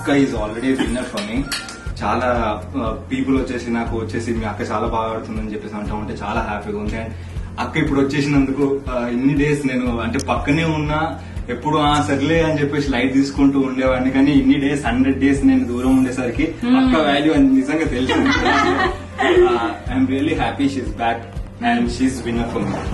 అక్క is already winner for me చాలా people వచ్చేసి నాకు వచ్చేసి మీ అక్క చాలా బాగా ఆడుతుందని చెప్పేసి అంటా ఉంటే చాలా హ్యాపీగా ఉంది అండ్ అక్క ఇప్పుడు వచ్చేసినందుకు ఆ, ఇన్ని డేస్ నేను అంటే పక్కనే ఉన్నా ఎప్పుడు ఆ సర్లే అని చెప్పేసి లైట్ తీసుకుంటూ ఉండేవాడిని కానీ ఇన్ని డేస్ హండ్రెడ్ డేస్ నేను దూరం ఉండేసరికి అక్క వాల్యూ అని నిజంగా తెలుసు I'm really happy she's back and she's winner for me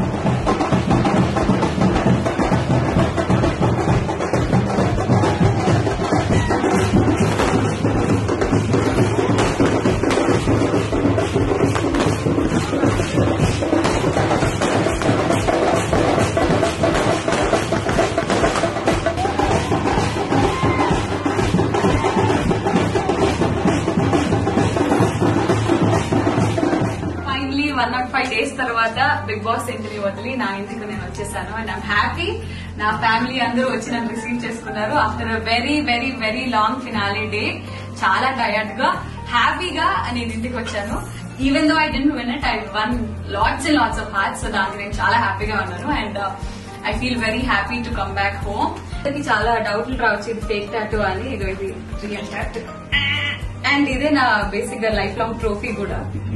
finally one not five days తర్వాత బిగ్ బాస్ ఇంటిని వదిలి నా ఇంటికి నేను వచ్చేసాను అండ్ ఐమ్ హ్యాపీ నా ఫ్యామిలీ అందరూ వచ్చి నన్ను రిసీవ్ చేసుకున్నారు after very very very long finale day చాలా టయర్డ్ గా హ్యాపీగా నేను ఇంటికి వచ్చాను even though I didn't win it I won lots and lots of hearts so దానికి నేను చాలా హ్యాపీగా ఉన్నాను and I feel very happy to come back home ఇది చాలా డౌట్లు రావచ్చు ఇది ఫేక్ టాటూ అని ఇది ఇది రియల్ టాటూ అండ్ ఇదే నా బేసిక్ గా లైఫ్ లాంగ్ ట్రోఫీ కూడా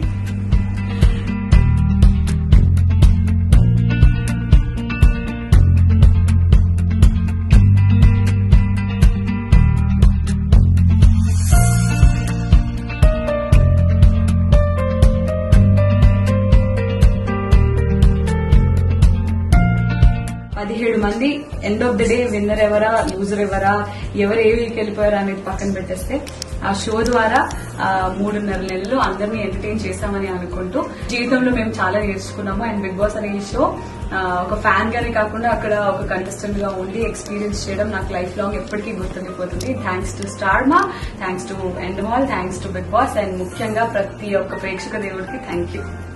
పదిహేడు మంది end of the day winner ఎవరా లూజర్ ఎవరా ఎవరు ఏ వీక్ వెళ్ళిపోయారా అనేది పక్కన పెట్టేస్తే ఆ షో ద్వారా ఆ మూడున్నర నెలలు అందరినీ ఎంటర్టైన్ చేశామని అనుకుంటూ జీవితంలో మేము చాలా నేర్చుకున్నాము అండ్ బిగ్ బాస్ అనే ఈ షో ఆ, ఒక ఫ్యాన్ గానే కాకుండా అక్కడ ఒక కంటెస్టెంట్ గా ఉండి ఎక్స్పీరియన్స్ చేయడం నాకు లైఫ్ లాంగ్ ఎప్పటికీ గుర్తుండిపోతుంది thanks to Star Maa thanks to Endemol thanks to Bigg Boss and ముఖ్యంగా ప్రతి ఒక్క ప్రేక్షక దేవుడికి థ్యాంక్ యూ